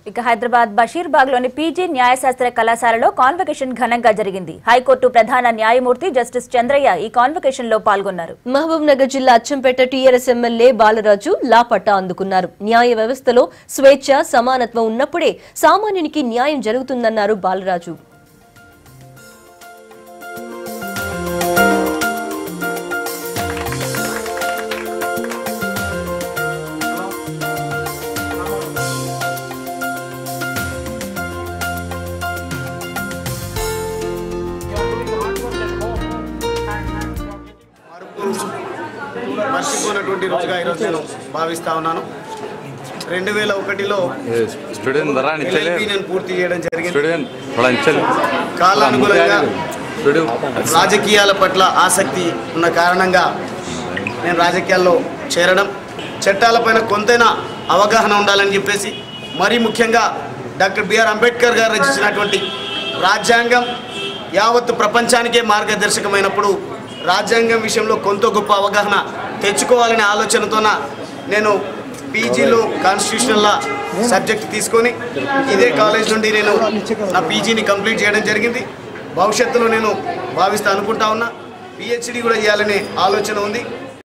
ఇక హైదరాబాద్ బషీర్బాగ్ లోని పీజీ న్యాయశాస్త్ర కళాశాలలో కాన్వకేషన్ ఘనంగా జరిగింది హైకోర్టు ప్రధాన న్యాయమూర్తి జస్టిస్ చంద్రయ్య ఈ కాన్వకేషన్ లో పాల్గొన్నారు మహబూబ్ నగర్ జిల్లా అచ్చంపేట టీఆర్ఎస్ ఎమ్మెల్యే బాలరాజు లాపట్టా అందుకున్నారు న్యాయ వ్యవస్థలో స్వేచ్ఛ సమానత్వం ఉన్నప్పుడే సామాన్యునికి న్యాయం జరుగుతుందన్నారు బాలరాజు మర్చిపోయినటువంటి రోజుగా ఈరోజు నేను భావిస్తా ఉన్నాను రెండు వేల ఒకటిలో స్టూడెంట్ ధర నిచ్చలే LLB నేను పూర్తి చేయడం జరిగింది స్టూడెంట్ थोड़ा निचल కాలానుగుణంగా స్టూడెంట్ రాజకీయాల పట్ల ఆసక్తి ఉన్న కారణంగా నేను రాజకీయాల్లో చేరడం చట్టాలపైన కొంతైనా అవగాహన ఉండాలని చెప్పేసి మరీ ముఖ్యంగా డాక్టర్ బిఆర్ అంబేద్కర్ గారు రచించినటువంటి రాజ్యాంగం యావత్ ప్రపంచానికే మార్గదర్శకమైనప్పుడు రాజ్యాంగం విషయంలో కొంత గొప్ప అవగాహన తెచ్చుకోవాలనే ఆలోచనతోన నేను పీజీలో కాన్స్టిట్యూషనల్ లా సబ్జెక్ట్ తీసుకొని ఇదే కాలేజ్ నుండి నేను నా పీజీని కంప్లీట్ చేయడం జరిగింది భవిష్యత్తులో నేను భావిస్తా అనుకుంటా ఉన్నా పిహెచ్డి కూడా చేయాలనే ఆలోచన ఉంది